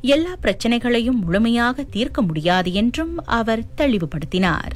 எல்லா பிரச்சினைகளையும் முழுமையாக தீர்க்க முடியாது என்றும் அவர் தெளிவுபடுத்தினார்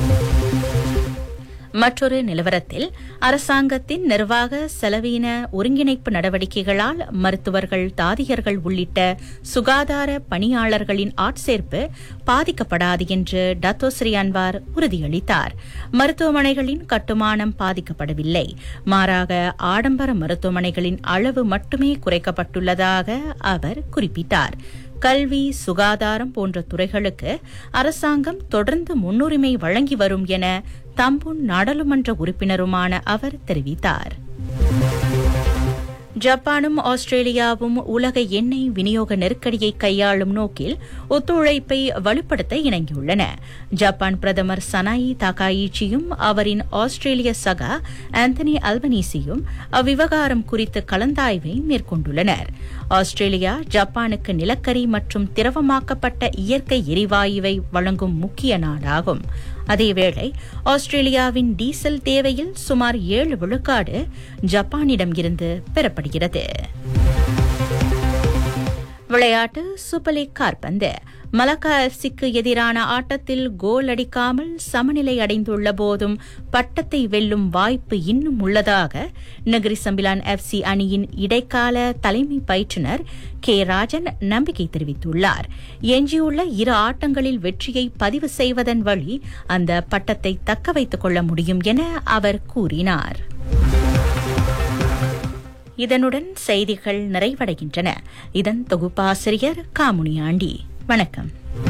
மற்றொரு நிலவரத்தில் அரசாங்கத்தின் நிர்வாக செலவீன ஒருங்கிணைப்பு நடவடிக்கைகளால் மருத்துவர்கள் தாதியர்கள் உள்ளிட்ட சுகாதார பணியாளர்களின் ஆட்சேர்ப்பு பாதிக்கப்படாது என்று டத்தோஸ்ரீ அன்வார் உறுதியளித்தார் மருத்துவமனைகளின் கட்டுமானம் பாதிக்கப்படவில்லை மாறாக ஆடம்பர மருத்துவமனைகளின் அளவு மட்டுமே குறைக்கப்பட்டுள்ளதாக அவர் குறிப்பிட்டார் கல்வி சுகாதாரம் போன்ற துறைகளுக்கு அரசாங்கம் தொடர்ந்து முன்னுரிமை வழங்கி வரும் என தம்பூன் நாடாளுமன்ற உறுப்பினருமான அவர் தெரிவித்தார் ஜப்பானும் ஆஸ்திரேலியாவும் உலக எண்ணெய் விநியோக நெருக்கடியை கையாளும் நோக்கில் ஒத்துழைப்பை வலுப்படுத்த இணங்கியுள்ளன ஜப்பான் பிரதமர் சனாயி தாகாயிச்சியும் அவரின் ஆஸ்திரேலிய சகா ஆந்தனி அல்பனீசியும் அவ்விவகாரம் குறித்து கலந்தாய்வை மேற்கொண்டுள்ளனர் ஆஸ்திரேலியா ஜப்பானுக்கு நிலக்கரி மற்றும் திரவமாக்கப்பட்ட இயற்கை எரிவாயுவை வழங்கும் முக்கிய நாடாகும் அதேவேளை ஆஸ்திரேலியாவின் டீசல் தேவையில் சுமார் ஏழு விழுக்காடு ஜப்பானிடம் இருந்து பெறப்படுகிறது விளையாட்டு சூப்பர் லீக் கார்பந்து மலக்கா எஃப்சிக்கு எதிரான ஆட்டத்தில் கோல் அடிக்காமல் சமநிலை அடைந்துள்ள போதும் பட்டத்தை வெல்லும் வாய்ப்பு இன்னும் உள்ளதாக நகரி சம்பிலான் எஃப்சி அணியின் இடைக்கால தலைமை பயிற்றுநர் கே ராஜன் நம்பிக்கை தெரிவித்துள்ளார் எஞ்சியுள்ள இரு ஆட்டங்களில் வெற்றியை பதிவு செய்வதன் வழி அந்த பட்டத்தை தக்க வைத்துக் கொள்ள முடியும் என அவர் கூறினார் இதனுடன் செய்திகள் நிறைவடைகின்றன இதன் தொகுப்பாசிரியர் காமுனியாண்டி வணக்கம்